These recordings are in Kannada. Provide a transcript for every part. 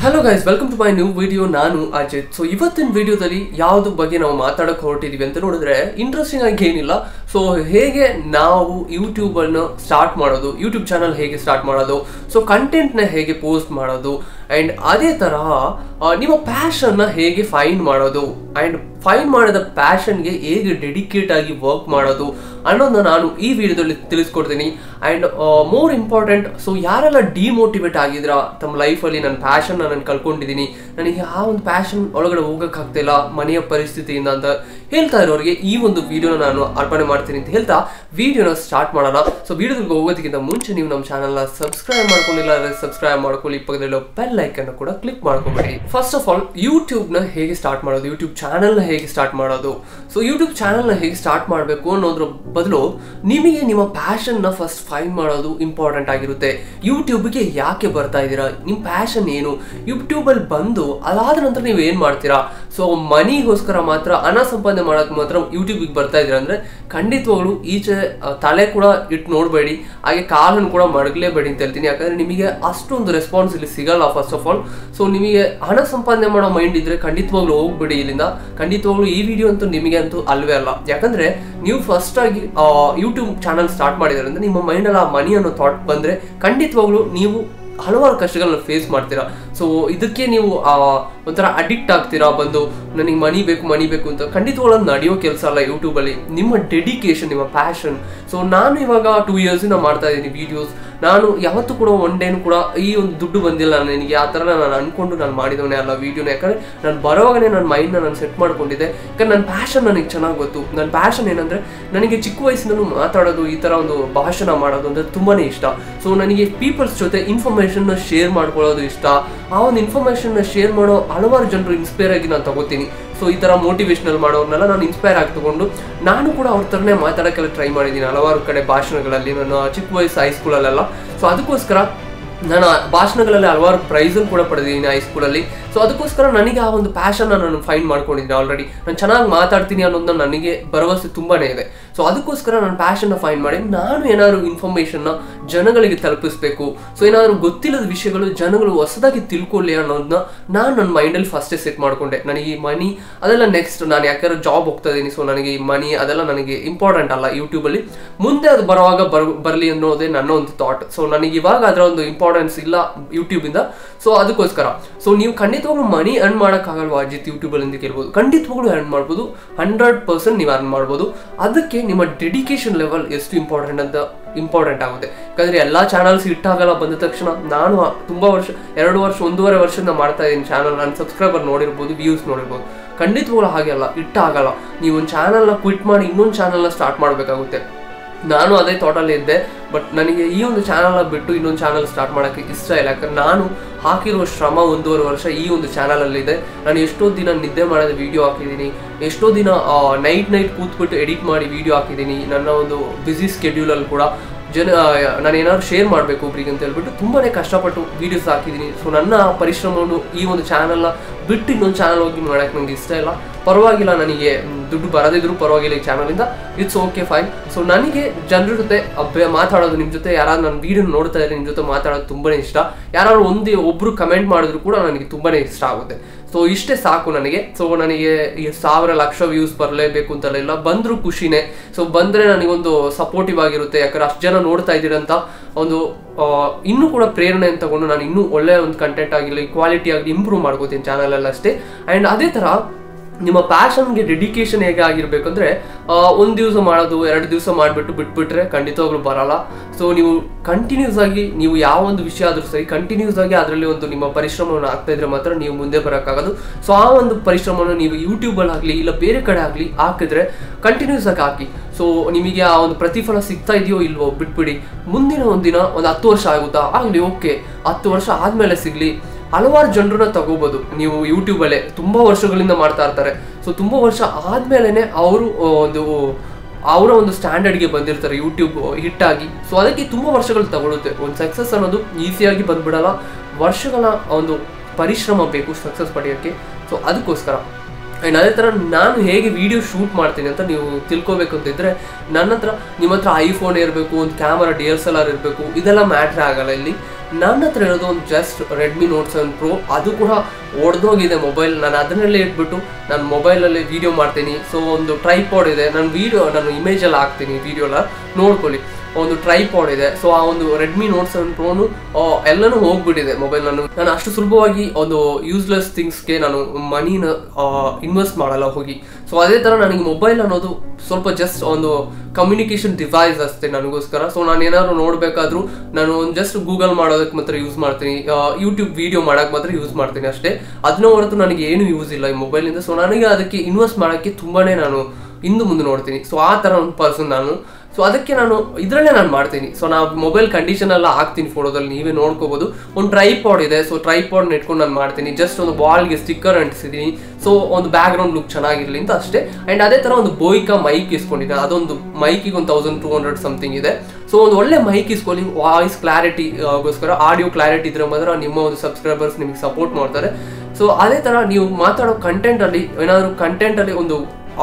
hello guys welcome to my new video ನಾನು ಅಜಿತ್ ಸೊ ಇವತ್ತಿನ ವಿಡಿಯೋದಲ್ಲಿ ಯಾವ್ದು ಬಗ್ಗೆ ನಾವು ಮಾತಾಡಕ್ಕೆ ಹೊರಟಿದೀವಿ ಅಂತ ನೋಡಿದ್ರೆ ಇಂಟ್ರೆಸ್ಟಿಂಗ್ ಆಗಿ ಏನಿಲ್ಲ ಸೊ ಹೇಗೆ ನಾವು ಯೂಟ್ಯೂಬ್ ಅನ್ನು ಸ್ಟಾರ್ಟ್ ಮಾಡೋದು ಯೂಟ್ಯೂಬ್ ಚಾನಲ್ ಹೇಗೆ ಸ್ಟಾರ್ಟ್ ಮಾಡೋದು ಸೊ ಕಂಟೆಂಟ್ನ ಹೇಗೆ ಪೋಸ್ಟ್ ಮಾಡೋದು ಆ್ಯಂಡ್ ಅದೇ ತರಹ ಆ, ನಿಮ್ಮ ಪ್ಯಾಷನ್ನ ಹೇಗೆ ಫೈಂಡ್ ಮಾಡೋದು ಆ್ಯಂಡ್ ಫೈಂಡ್ ಮಾಡಿದ ಪ್ಯಾಷನ್ಗೆ ಹೇಗೆ ಡೆಡಿಕೇಟ್ ಆಗಿ ವರ್ಕ್ ಮಾಡೋದು ಅನ್ನೋದನ್ನ ನಾನು ಈ ವಿಡಿಯೋದಲ್ಲಿ ತಿಳಿಸ್ಕೊಡ್ತೀನಿ ಆ್ಯಂಡ್ ಮೋರ್ ಇಂಪಾರ್ಟೆಂಟ್ ಸೊ ಯಾರೆಲ್ಲ ಡಿಮೋಟಿವೇಟ್ ಆಗಿದ್ರ ತಮ್ಮ ಲೈಫಲ್ಲಿ ನನ್ನ ಪ್ಯಾಷನ್ನ ನಾನು ಕಳ್ಕೊಂಡಿದ್ದೀನಿ ನನಗೆ ಆ ಒಂದು ಪ್ಯಾಷನ್ ಒಳಗಡೆ ಹೋಗೋಕ್ಕಾಗ್ತಿಲ್ಲ ಮನೆಯ ಪರಿಸ್ಥಿತಿಯಿಂದ ಅಂತ ಹೇಳ್ತಾ ಇರೋರಿಗೆ ಈ ಒಂದು ವಿಡಿಯೋನ ನಾನು ಅರ್ಪಣೆ ಮಾಡ್ತೀನಿ ಅಂತ ಹೇಳ್ತಾ ವಿಡಿಯೋನ ಸ್ಟಾರ್ಟ್ ಮಾಡೋಣ ಸೊ ವಿಡಿಯೋದಲ್ಲಿ ಹೋಗೋದಕ್ಕಿಂತ ಮುಂಚೆ ನೀವು ನಮ್ಮ ಚಾನಲ್ನ ಸಬ್ಸ್ಕ್ರೈಬ್ ಮಾಡ್ಕೊಂಡಿಲ್ಲ ಅಂದರೆ ಸಬ್ಸ್ಕ್ರೈಬ್ ಮಾಡ್ಕೊಳ್ಳಿ ಪಕ್ಕದಲ್ಲಿರೋ ಬೆಲ್ ಐಕನ್ ಕೂಡ ಕ್ಲಿಕ್ ಮಾಡ್ಕೊಬೇಡಿ ಫಸ್ಟ್ ಆಫ್ ಆಲ್ ಯೂಟ್ಯೂಬ್ನ ಹೇಗೆ ಸ್ಟಾರ್ಟ್ ಮಾಡೋದು ಯೂಟ್ಯೂಬ್ ಚಾನಲ್ನ ಹೇಗೆ ಸ್ಟಾರ್ಟ್ ಮಾಡೋದು ಸೊ ಯೂಟ್ಯೂಬ್ ಚಾನಲ್ನ ಹೇಗೆ ಸ್ಟಾರ್ಟ್ ಮಾಡಬೇಕು ಅನ್ನೋದ್ರ ಬದಲು ನಿಮಗೆ ನಿಮ್ಮ ಪ್ಯಾಷನ್ನ ಫಸ್ಟ್ ಫೈಂಡ್ ಮಾಡೋದು ಇಂಪಾರ್ಟೆಂಟ್ ಆಗಿರುತ್ತೆ ಯೂಟ್ಯೂಬ್ಗೆ ಯಾಕೆ ಬರ್ತಾ ಇದ್ದೀರಾ ನಿಮ್ಮ ಪ್ಯಾಷನ್ ಏನು ಯೂಟ್ಯೂಬಲ್ಲಿ ಬಂದು ಅದಾದ ನಂತರ ನೀವು ಏನು ಮಾಡ್ತೀರಾ ಸೊ ಮನಿಗೋಸ್ಕರ ಮಾತ್ರ ಹಣ ಸಂಪಾದನೆ ಮಾಡೋಕೆ ಮಾತ್ರ ಯೂಟ್ಯೂಬಿಗೆ ಬರ್ತಾ ಇದ್ದೀರಾ ಅಂದರೆ ಖಂಡಿತವಾಗ್ಲೂ ಈಚೆ ಆ, ತಲೆ ಕೂಡ ಇಟ್ಟು ನೋಡಬೇಡಿ ಹಾಗೆ ಕಾಲನ್ನು ಕೂಡ ಮಡಗಲೇಬೇಡಿ ಅಂತ ಹೇಳ್ತೀನಿ ಯಾಕಂದರೆ ನಿಮಗೆ ಅಷ್ಟೊಂದು ರೆಸ್ಪಾನ್ಸ್ ಇಲ್ಲಿ ಸಿಗಲ್ಲ ಫಸ್ಟ್ ಆಫ್ ಆಲ್ ಸೊ ನಿಮಗೆ ಹಣ ಸಂಪಾದನೆ ಮಾಡೋ ಮೈಂಡ್ ಇದ್ರೆ ಖಂಡಿತವಾಗ್ಲೂ ಹೋಗ್ಬೇಡಿ ಇಲ್ಲಿಂದ ಖಂಡಿತವಾಗ್ಲೂ ಈ ವಿಡಿಯೋ ಅಂತೂ ನಿಮಗೆ ಅಂತೂ ಅಲ್ವೇ ಅಲ್ಲ ಯಾಕಂದ್ರೆ ನೀವು ಫಸ್ಟ್ ಆಗಿ ಯೂಟ್ಯೂಬ್ ಚಾನಲ್ ಸ್ಟಾರ್ಟ್ ಮಾಡಿದ್ರೆ ಅಂದ್ರೆ ನಿಮ್ಮ ಮೈಂಡಲ್ಲಿ ಆ ಮನಿ ಅನ್ನೋ ಥಾಟ್ ಬಂದ್ರೆ ಖಂಡಿತವಾಗ್ಲೂ ನೀವು ಹಲವಾರು ಕಷ್ಟಗಳನ್ನ ಫೇಸ್ ಮಾಡ್ತೀರಾ ಸೊ ಇದಕ್ಕೆ ನೀವು ಆ, ಒಂಥರ ಅಡಿಕ್ಟ್ ಆಗ್ತೀರಾ ಬಂದು ನನಗೆ ಮನಿ ಬೇಕು ಮನಿ ಬೇಕು ಅಂತ ಖಂಡಿತವಾಗ್ಲೂ ಅದು ನಡೆಯೋ ಕೆಲಸ ಅಲ್ಲ ಯೂಟ್ಯೂಬಲ್ಲಿ ನಿಮ್ಮ ಡೆಡಿಕೇಶನ್ ನಿಮ್ಮ ಪ್ಯಾಷನ್ ಸೊ ನಾನು ಇವಾಗ ಟೂ ಇಯರ್ಸಿಂದ ಮಾಡ್ತಾ ಇದ್ದೀನಿ ವಿಡಿಯೋಸ್ ನಾನು ಯಾವತ್ತೂ ಕೂಡ ಒನ್ ಡೇನು ಕೂಡ ಈ ಒಂದು ದುಡ್ಡು ಬಂದಿಲ್ಲ ನನಗೆ ಆ ಥರ ನಾನು ಅನ್ಕೊಂಡು ನಾನು ಮಾಡಿದವನೇ ಅಲ್ಲ ವಿಡಿಯೋನ ಯಾಕಂದ್ರೆ ನಾನು ಬರೋವಾಗನೇ ನನ್ನ ಮೈಂಡ್ನ ನಾನು ಸೆಟ್ ಮಾಡ್ಕೊಂಡಿದ್ದೆ ಯಾಕಂದ್ರೆ ನನ್ನ ಪ್ಯಾಷನ್ ನನಗೆ ಚೆನ್ನಾಗಿ ಗೊತ್ತು ನನ್ನ ಪ್ಯಾಷನ್ ಏನಂದ್ರೆ ನನಗೆ ಚಿಕ್ಕ ವಯಸ್ಸಿನಲ್ಲೂ ಮಾತಾಡೋದು ಈ ಥರ ಒಂದು ಭಾಷಣ ಮಾಡೋದು ಅಂದ್ರೆ ತುಂಬಾನೇ ಇಷ್ಟ ಸೊ ನನಗೆ ಪೀಪಲ್ಸ್ ಜೊತೆ ಇನ್ಫಾರ್ಮೇಷನ್ನ ಶೇರ್ ಮಾಡ್ಕೊಳ್ಳೋದು ಇಷ್ಟ ಆ ಒಂದು ಇನ್ಫಾರ್ಮೇಷನ್ನ ಶೇರ್ ಮಾಡೋ ಹಲವಾರು ಜನರು ಇನ್ಸ್ಪೈರ್ ಆಗಿ ನಾನು ತಗೋತೀನಿ ಸೊ ಈ ಥರ ಮೋಟಿವೇಶ್ನಲ್ ಮಾಡೋರ್ನೆಲ್ಲ ನಾನು ಇನ್ಸ್ಪೈರ್ ಆಗಿ ತಗೊಂಡು ನಾನು ಕೂಡ ಅವ್ರ ಥರನೇ ಮಾತಾಡೋಕ್ಕೆಲ್ಲ ಟ್ರೈ ಮಾಡಿದ್ದೀನಿ ಹಲವಾರು ಕಡೆ ಭಾಷಣಗಳಲ್ಲಿ ನಾನು ಚಿಕ್ಕ ವಯಸ್ಸು ಹೈಸ್ಕೂಲಲ್ಲೆಲ್ಲ ಸೊ ಅದಕ್ಕೋಸ್ಕರ ನಾನು ಆ ಭಾಷಣಗಳಲ್ಲಿ ಹಲವಾರು ಪ್ರೈಸನ್ನು ಕೂಡ ಪಡೆದಿದ್ದೀನಿ ಹೈಸ್ಕೂಲಲ್ಲಿ ಸೊ ಅದಕ್ಕೋಸ್ಕರ ನನಗೆ ಆ ಒಂದು ಪ್ಯಾಷನ್ನ ನಾನು ಫೈಂಡ್ ಮಾಡ್ಕೊಂಡಿದ್ದೀನಿ ಆಲ್ರೆಡಿ ನಾನು ಚೆನ್ನಾಗಿ ಮಾತಾಡ್ತೀನಿ ಅನ್ನೋದನ್ನ ನನಗೆ ಭರವಸೆ ತುಂಬಾನೇ ಇದೆ ಸೊ ಅದಕ್ಕೋಸ್ಕರ ನಾನು ಪ್ಯಾಷನ್ನ ಫೈಂಡ್ ಮಾಡಿ ನಾನು ಏನಾದ್ರು ಇನ್ಫಾರ್ಮೇಷನ್ನ ಜನಗಳಿಗೆ ತಲುಪಿಸ್ಬೇಕು ಸೊ ಏನಾದ್ರು ಗೊತ್ತಿಲ್ಲದ ವಿಷಯಗಳು ಜನಗಳು ಹೊಸದಾಗಿ ತಿಳ್ಕೊಳ್ಳಿ ಅನ್ನೋದನ್ನ ನಾನು ನನ್ನ ಮೈಂಡಲ್ಲಿ ಫಸ್ಟೇ ಸೆಟ್ ಮಾಡ್ಕೊಂಡೆ ನನಗೆ ಈ ಮನಿ ಅದೆಲ್ಲ ನೆಕ್ಸ್ಟ್ ನಾನು ಯಾಕಂದ್ರೆ ಜಾಬ್ ಹೋಗ್ತಾ ಇದ್ದೀನಿ ಸೊ ನನಗೆ ಈ ಮನಿ ಅದೆಲ್ಲ ನನಗೆ ಇಂಪಾರ್ಟೆಂಟ್ ಅಲ್ಲ ಯೂಟ್ಯೂಬಲ್ಲಿ ಮುಂದೆ ಅದು ಬರುವಾಗ ಬರ್ ಬರಲಿ ಅನ್ನೋದೇ ನನ್ನ ಒಂದು ಥಾಟ್ ಸೊ ನನಗೆ ಇವಾಗ ಅದರ ಒಂದು ಇಂಪಾರ್ಟೆನ್ಸ್ ಇಲ್ಲ ಯೂಟ್ಯೂಬಿಂದ ಸೊ ಅದಕ್ಕೋಸ್ಕರ ಸೊ ನೀವು ಖಂಡಿತವಾಗ್ಲೂ ಮನಿ ಅರ್ನ್ ಮಾಡೋಕ್ಕಾಗಲ್ವಾ ಅಜಿತ್ ಯೂಟ್ಯೂಬಲ್ಲಿ ಅಂತ ಕೇಳ್ಬೋದು ಖಂಡಿತವಾಗ್ಲೂ ಅರ್ನ್ ಮಾಡ್ಬೋದು ಹಂಡ್ರೆಡ್ ಪರ್ಸೆಂಟ್ ನೀವು ಅರ್ನ್ ಮಾಡ್ಬೋದು ಅದಕ್ಕೆ ನಿಮ್ಮ ಡೆಡಿಕೇಶನ್ ಲೆವೆಲ್ ಎಷ್ಟು ಇಂಪಾರ್ಟೆಂಟ್ ಅಂತ ಇಂಪಾರ್ಟೆಂಟ್ ಆಗುತ್ತೆ ಯಾಕಂದ್ರೆ ಎಲ್ಲ ಚಾನಲ್ಸ್ ಇಟ್ಟಾಗಲ್ಲ ಬಂದ ತಕ್ಷಣ ನಾನು ಆ- ತುಂಬಾ ವರ್ಷ ಎರಡು ವರ್ಷ ಒಂದೂವರೆ ವರ್ಷದಿಂದ ಮಾಡ್ತಾ ಇದ್ದೀನಿ ಚಾನಲ್ ನನ್ನ ಸಬ್ಸ್ಕ್ರೈಬರ್ ನೋಡಿರ್ಬೋದು ವ್ಯೂಸ್ ನೋಡಿರ್ಬೋದು ಖಂಡಿತವಾಗ್ಲೂ ಹಾಗೆ ಅಲ್ಲ ಇಟ್ಟಾಗಲ್ಲ ನೀವು ಒಂದು ಚಾನಲ್ನ ಕ್ವಿಟ್ ಮಾಡಿ ಇನ್ನೊಂದು ಚಾನಲ್ನ ಸ್ಟಾರ್ಟ್ ಮಾಡಬೇಕಾಗುತ್ತೆ ನಾನು ಅದೇ ಥಾಟಲ್ಲಿ ಇದ್ದೆ ಬಟ್ ನನಗೆ ಈ ಒಂದು ಚಾನಲ್ನ ಬಿಟ್ಟು ಇನ್ನೊಂದು ಚಾನಲ್ ಸ್ಟಾರ್ಟ್ ಮಾಡೋಕ್ಕೆ ಇಷ್ಟ ಇಲ್ಲ ಯಾಕಂದ್ರೆ ನಾನು ಹಾಕಿರುವ ಶ್ರಮ ಒಂದೂವರೆ ವರ್ಷ ಈ ಒಂದು ಚಾನಲಲ್ಲಿದೆ ನಾನು ಎಷ್ಟೋ ದಿನ ನಿದ್ದೆ ಮಾಡದೆ ವಿಡಿಯೋ ಹಾಕಿದ್ದೀನಿ ಎಷ್ಟೋ ದಿನ ನೈಟ್ ನೈಟ್ ಕೂತ್ಬಿಟ್ಟು ಎಡಿಟ್ ಮಾಡಿ ವಿಡಿಯೋ ಹಾಕಿದ್ದೀನಿ ನನ್ನ ಒಂದು ಬ್ಯುಸಿ ಸ್ಕೆಡ್ಯೂಲಲ್ಲಿ ಕೂಡ ಜನ ನಾನು ಏನಾದ್ರು ಶೇರ್ ಮಾಡಬೇಕು ಒಬ್ರಿಗೆ ಅಂತ ಹೇಳ್ಬಿಟ್ಟು ತುಂಬಾನೇ ಕಷ್ಟಪಟ್ಟು ವೀಡಿಯೋಸ್ ಹಾಕಿದ್ದೀನಿ ಸೊ ನನ್ನ ಪರಿಶ್ರಮವನ್ನು ಈ ಒಂದು ಚಾನಲ್ನ ಬಿಟ್ಟು ಇನ್ನೊಂದು ಚಾನಲ್ ಹೋಗಿ ಮಾಡೋಕ್ಕೆ ನನಗೆ ಇಷ್ಟ ಇಲ್ಲ ಪರವಾಗಿಲ್ಲ ನನಗೆ ಮ್, ದುಡ್ಡು ಬರದಿದ್ರು ಪರವಾಗಿಲ್ಲ ಈ ಚಾನಲಿಂದ ಇಟ್ಸ್ ಓಕೆ ಫೈನ್ ಸೊ ನನಗೆ ಜನರ ಜೊತೆ ಅಬ್ಬೆ ಮಾತಾಡೋದು ನಿಮ್ಮ ಜೊತೆ ಯಾರಾದ್ರು ನನ್ನ ವೀಡಿಯೋ ನೋಡ್ತಾ ಇದ್ದಾರೆ ನಿಮ್ಮ ಜೊತೆ ಮಾತಾಡೋದು ತುಂಬಾನೇ ಇಷ್ಟ ಯಾರು ಒಂದೇ ಒಬ್ರು ಕಮೆಂಟ್ ಮಾಡಿದ್ರು ಕೂಡ ನನಗೆ ತುಂಬಾನೇ ಇಷ್ಟ ಆಗುತ್ತೆ ಸೊ ಇಷ್ಟೇ ಸಾಕು ನನಗೆ ಸೊ ನನಗೆ ಈ ಸಾವಿರ ಲಕ್ಷ ವ್ಯೂಸ್ ಬರಲೇಬೇಕು ಅಂತೆಲ್ಲ ಇಲ್ಲ ಬಂದರೂ ಖುಷಿನೇ ಸೊ ಬಂದರೆ ನನಗೊಂದು ಸಪೋರ್ಟಿವ್ ಆಗಿರುತ್ತೆ ಯಾಕಂದ್ರೆ ಅಷ್ಟು ಜನ ನೋಡ್ತಾ ಇದ್ದೀರಂತ ಒಂದು ಆ, ಇನ್ನೂ ಕೂಡ ಪ್ರೇರಣೆ ತಗೊಂಡು ನಾನು ಇನ್ನೂ ಒಳ್ಳೆಯ ಒಂದು ಕಂಟೆಂಟ್ ಆಗಿರಲಿ ಕ್ವಾಲಿಟಿ ಆಗಲಿ ಇಂಪ್ರೂವ್ ಮಾಡ್ಕೋತೀನಿ ಚಾನಲಲ್ಲಿ ಅಷ್ಟೇ ಆ್ಯಂಡ್ ಅದೇ ಥರ ನಿಮ್ಮ ಪ್ಯಾಷನ್ಗೆ ಡೆಡಿಕೇಶನ್ ಹೇಗೆ ಆಗಿರ್ಬೇಕಂದ್ರೆ ಒಂದು ದಿವಸ ಮಾಡೋದು ಎರಡು ದಿವಸ ಮಾಡಿಬಿಟ್ಟು ಬಿಟ್ಬಿಟ್ರೆ ಖಂಡಿತವಾಗ್ಲೂ ಬರಲ್ಲ ಸೊ ನೀವು ಕಂಟಿನ್ಯೂಸ್ ಆಗಿ ನೀವು ಯಾವ ಒಂದು ವಿಷಯ ಆದರೂ ಸರಿ ಕಂಟಿನ್ಯೂಸ್ ಆಗಿ ಅದರಲ್ಲಿ ಒಂದು ನಿಮ್ಮ ಪರಿಶ್ರಮವನ್ನು ಹಾಕ್ತಾ ಇದ್ರೆ ಮಾತ್ರ ನೀವು ಮುಂದೆ ಬರೋಕ್ಕಾಗೋದು ಸೊ ಆ ಒಂದು ಪರಿಶ್ರಮವನ್ನು ನೀವು ಯೂಟ್ಯೂಬಲ್ಲಿ ಆಗಲಿ ಇಲ್ಲ ಬೇರೆ ಕಡೆ ಆಗಲಿ ಹಾಕಿದ್ರೆ ಕಂಟಿನ್ಯೂಸ್ ಆಗಿ ಹಾಕಿ ಸೊ ನಿಮಗೆ ಆ ಒಂದು ಪ್ರತಿಫಲ ಸಿಗ್ತಾ ಇದೆಯೋ ಇಲ್ವೋ ಬಿಟ್ಬಿಡಿ ಮುಂದಿನ ಒಂದಿನ ಒಂದು ಹತ್ತು ವರ್ಷ ಆಗುತ್ತಾ ಆಗಲಿ ಓಕೆ ಹತ್ತು ವರ್ಷ ಆದಮೇಲೆ ಸಿಗಲಿ ಹಲವಾರು ಜನರನ್ನ ತಗೋಬೋದು ನೀವು ಯೂಟ್ಯೂಬಲ್ಲೇ ತುಂಬ ವರ್ಷಗಳಿಂದ ಮಾಡ್ತಾ ಇರ್ತಾರೆ ಸೊ ತುಂಬ ವರ್ಷ ಆದ್ಮೇಲೆ ಅವರು ಒಂದು ಅವರ ಒಂದು ಸ್ಟ್ಯಾಂಡರ್ಡ್ಗೆ ಬಂದಿರ್ತಾರೆ ಯೂಟ್ಯೂಬ್ ಹಿಟ್ ಆಗಿ ಸೊ ಅದಕ್ಕೆ ತುಂಬ ವರ್ಷಗಳು ತಗೊಳುತ್ತೆ ಒಂದು ಸಕ್ಸಸ್ ಅನ್ನೋದು ಈಸಿಯಾಗಿ ಬಂದ್ಬಿಡಲ್ಲ ವರ್ಷಗಳ ಒಂದು ಪರಿಶ್ರಮ ಬೇಕು ಸಕ್ಸಸ್ ಪಡೆಯೋಕ್ಕೆ ಸೊ ಅದಕ್ಕೋಸ್ಕರ ಆ್ಯಂಡ್ ಅದೇ ಥರ ನಾನು ಹೇಗೆ ವಿಡಿಯೋ ಶೂಟ್ ಮಾಡ್ತೀನಿ ಅಂತ ನೀವು ತಿಳ್ಕೊಬೇಕು ಅಂತಿದ್ರೆ ನನ್ನ ಹತ್ರ ನಿಮ್ಮ ಹತ್ರ ಐಫೋನ್ ಇರಬೇಕು ಒಂದು camera D S L R ಇರಬೇಕು ಇದೆಲ್ಲ ಮ್ಯಾಟ್ರ್ ಆಗಲ್ಲ ಇಲ್ಲಿ ನನ್ನ ಹತ್ರ ಇರೋದು ಒಂದು just Redmi Note seven pro ಅದು ಕೂಡ ಒಡೆದೋಗಿದೆ ಮೊಬೈಲ್ ನಾನು ಅದನ್ನಲ್ಲೇ ಇಟ್ಬಿಟ್ಟು ನಾನು ಮೊಬೈಲಲ್ಲಿ ವೀಡಿಯೋ ಮಾಡ್ತೀನಿ ಸೊ ಒಂದು ಟ್ರೈಪಾಡ್ ಇದೆ ನಾನು ವೀಡಿಯೋ ನಾನು ಇಮೇಜಲ್ಲಿ ಹಾಕ್ತೀನಿ ವೀಡಿಯೋನ ನೋಡ್ಕೊಳ್ಳಿ ಒಂದು ಟ್ರೈಪಾಡ್ ಇದೆ ಸೊ ಆ ಒಂದು ರೆಡ್ಮಿ ನೋಟ್ ಸೆವೆನ್ ಪ್ರೋನು ಎಲ್ಲನೂ ಹೋಗ್ಬಿಟ್ಟಿದೆ ಮೊಬೈಲ್ ನಾನು ನಾನು ಅಷ್ಟು ಸುಲಭವಾಗಿ ಒಂದು ಯೂಸ್ಲೆಸ್ ಥಿಂಗ್ಸ್ಗೆ ನಾನು ಮನಿನ ಇನ್ವೆಸ್ಟ್ ಮಾಡಲ್ಲ ಹೋಗಿ ಸೊ ಅದೇ ಥರ ನನಗೆ ಮೊಬೈಲ್ ಅನ್ನೋದು ಸ್ವಲ್ಪ ಜಸ್ಟ್ ಒಂದು ಕಮ್ಯುನಿಕೇಶನ್ ಡಿವೈಸ್ ಅಷ್ಟೇ ನನಗೋಸ್ಕರ ಸೊ ನಾನು ಏನಾದ್ರು ನೋಡಬೇಕಾದ್ರೂ ನಾನು ಒಂದು ಜಸ್ಟ್ ಗೂಗಲ್ ಮಾಡೋದಕ್ಕೆ ಮಾತ್ರ ಯೂಸ್ ಮಾಡ್ತೀನಿ ಯೂಟ್ಯೂಬ್ ವಿಡಿಯೋ ಮಾಡೋಕ್ಕೆ ಮಾತ್ರ ಯೂಸ್ ಮಾಡ್ತೀನಿ ಅಷ್ಟೇ ಅದನ್ನ ಹೊರತು ನನಗೆ ಏನು ಯೂಸ್ ಇಲ್ಲ ಈ ಮೊಬೈಲಿಂದ ಸೊ ನನಗೆ ಅದಕ್ಕೆ ಇನ್ವೆಸ್ಟ್ ಮಾಡೋಕ್ಕೆ ತುಂಬಾನೇ ನಾನು ಹಿಂದೆ ಮುಂದೆ ನೋಡ್ತೀನಿ ಸೊ ಆ ಥರ ಒಂದು ಪರ್ಸನ್ ನಾನು ಸೊ ಅದಕ್ಕೆ ನಾನು ಇದರಲ್ಲೇ ನಾನು ಮಾಡ್ತೀನಿ ಸೊ ನಾವು ಮೊಬೈಲ್ ಕಂಡೀಷನ್ ಎಲ್ಲ ಹಾಕ್ತೀನಿ ಫೋಟೋದಲ್ಲಿ ನೀವೇ ನೋಡ್ಕೋಬಹುದು ಒಂದು ಟ್ರೈಪಾಡ್ ಇದೆ ಸೊ ಟ್ರೈಪಾಡ್ ಇಟ್ಕೊಂಡು ನಾನು ಮಾಡ್ತೀನಿ ಜಸ್ಟ್ ಒಂದು ಬಾಲ್ಗೆ ಸ್ಟಿಕ್ಕರ್ ಅಂಟಿಸಿದ್ದೀನಿ ಸೊ ಒಂದು ಬ್ಯಾಕ್ ಗ್ರೌಂಡ್ ಲುಕ್ ಚೆನ್ನಾಗಿರಲಿ ಅಂತ ಅಷ್ಟೇ ಆ್ಯಂಡ್ ಅದೇ ಥರ ಒಂದು ಬೋಯ್ಕಾ ಮೈಕ್ ಇಸ್ಕೊಂಡಿದ್ದೆ ಅದೊಂದು ಮೈಕಿಗೆ ಒಂದು ತೌಸಂಡ್ ಟೂ ಹಂಡ್ರೆಡ್ ಸಮಥಿಂಗ್ ಇದೆ ಸೊ ಒಂದು ಒಳ್ಳೆ ಮೈಕ್ ಇಸ್ಕೊಳ್ಳಿ ವಾಯ್ಸ್ ಕ್ಲಾರಿಟಿಗೋಸ್ಕರ ಆಡಿಯೋ ಕ್ಲಾರಿಟಿ ಇದ್ರೆ ಮಾತ್ರ ನಿಮ್ಮ ಒಂದು ಸಬ್ಸ್ಕ್ರೈಬರ್ಸ್ ನಿಮಗೆ ಸಪೋರ್ಟ್ ಮಾಡ್ತಾರೆ ಸೊ ಅದೇ ಥರ ನೀವು ಮಾತಾಡೋ ಕಂಟೆಂಟಲ್ಲಿ ಏನಾದರೂ ಕಂಟೆಂಟಲ್ಲಿ ಒಂದು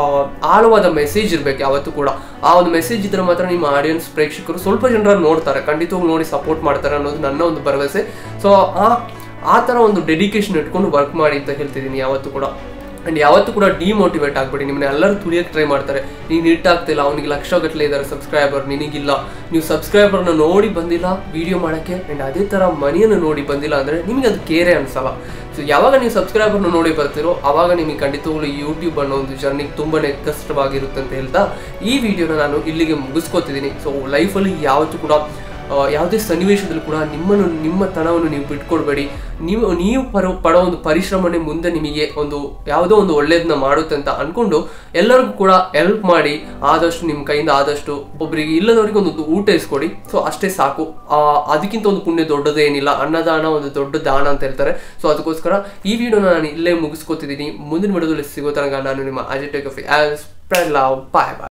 ಆಳವಾದ ಮೆಸೇಜ್ ಇರಬೇಕು ಯಾವತ್ತೂ ಕೂಡ ಆ ಒಂದು ಮೆಸೇಜ್ ಇದ್ರೆ ಮಾತ್ರ ನಿಮ್ಮ ಆಡಿಯನ್ಸ್ ಪ್ರೇಕ್ಷಕರು ಸ್ವಲ್ಪ ಜನರ ನೋಡ್ತಾರೆ ಖಂಡಿತವಾಗಿ ನೋಡಿ ಸಪೋರ್ಟ್ ಮಾಡ್ತಾರೆ ಅನ್ನೋದು ನನ್ನ ಒಂದು ಭರವಸೆ ಸೊ ಆ ಆ ಥರ ಒಂದು ಡೆಡಿಕೇಶನ್ ಇಟ್ಕೊಂಡು ವರ್ಕ್ ಮಾಡಿ ಅಂತ ಹೇಳ್ತಿದ್ದೀನಿ ಯಾವತ್ತೂ ಕೂಡ ಆ್ಯಂಡ್ ಯಾವತ್ತೂ ಕೂಡ ಡಿಮೋಟಿವೇಟ್ ಆಗ್ಬೇಡಿ ನಿಮ್ಮನ್ನ ಎಲ್ಲರೂ ತುಳಿಯೋಕ್ಕೆ ಟ್ರೈ ಮಾಡ್ತಾರೆ ನೀನು ಹಿಟ್ ಆಗ್ತಿಲ್ಲ ಅವನಿಗೆ ಲಕ್ಷ ಗಟ್ಟಲೆ ಇದ್ದಾರೆ ಸಬ್ಸ್ಕ್ರೈಬರ್ ನಿನಗಿಲ್ಲ ನೀವು ಸಬ್ಸ್ಕ್ರೈಬರ್ನ ನೋಡಿ ಬಂದಿಲ್ಲ ವಿಡಿಯೋ ಮಾಡೋಕ್ಕೆ ಆ್ಯಂಡ್ ಅದೇ ಥರ ಮನಿಯನ್ನು ನೋಡಿ ಬಂದಿಲ್ಲ ಅಂದರೆ ನಿಮಗೆ ಅದು ಕೇರೆ ಅನ್ಸಲ್ಲ ಸೊ ಯಾವಾಗ ನೀವು ಸಬ್ಸ್ಕ್ರೈಬರ್ನ ನೋಡಿ ಬರ್ತೀರೋ ಆವಾಗ ನಿಮಗೆ ಖಂಡಿತವಾಗ್ಲೂ ಯೂಟ್ಯೂಬ್ ಅನ್ನೋ ಒಂದು ಜರ್ನಿ ತುಂಬಾನೇ ಕಷ್ಟವಾಗಿರುತ್ತೆ ಅಂತ ಹೇಳ್ತಾ ಈ ವಿಡಿಯೋನ ನಾನು ಇಲ್ಲಿಗೆ ಮುಗಿಸ್ಕೊತಿದ್ದೀನಿ ಸೊ ಲೈಫಲ್ಲಿ ಯಾವತ್ತೂ ಕೂಡ ಯಾವುದೇ ಸನ್ನಿವೇಶದಲ್ಲೂ ಕೂಡ ನಿಮ್ಮನ್ನು ನಿಮ್ಮ ತನವನ್ನು ನೀವು ಬಿಟ್ಕೊಡ್ಬೇಡಿ ನೀವು ನೀವು ಪರೋ ಪಡೋ ಒಂದು ಪರಿಶ್ರಮನೇ ಮುಂದೆ ನಿಮಗೆ ಒಂದು ಯಾವುದೋ ಒಂದು ಒಳ್ಳೇದನ್ನ ಮಾಡುತ್ತೆ ಅಂತ ಅನ್ಕೊಂಡು ಎಲ್ಲರಿಗೂ ಕೂಡ ಹೆಲ್ಪ್ ಮಾಡಿ ಆದಷ್ಟು ನಿಮ್ಮ ಕೈಯಿಂದ ಆದಷ್ಟು ಒಬ್ಬರಿಗೆ ಇಲ್ಲದವರಿಗೆ ಒಂದು ಊಟ ಇಸ್ಕೊಡಿ ಸೊ ಅಷ್ಟೇ ಸಾಕು ಅದಕ್ಕಿಂತ ಒಂದು ಪುಣ್ಯ ದೊಡ್ಡದೇನಿಲ್ಲ ಅನ್ನದಾನ ಒಂದು ದೊಡ್ಡ ದಾನ ಅಂತ ಹೇಳ್ತಾರೆ ಸೊ ಅದಕ್ಕೋಸ್ಕರ ಈ ವಿಡಿಯೋನ ನಾನು ಇಲ್ಲೇ ಮುಗಿಸ್ಕೊತಿದ್ದೀನಿ ಮುಂದಿನ ವಿಡಿಯೋದಲ್ಲಿ ಸಿಗೋ ತನಕ ನಾನು ನಿಮ್ಮ ಅಜಿಟೇಕ್ ಸ್ಪ್ರೆಡ್ ಲವ್ ಬಾಯ್ ಬಾಯ್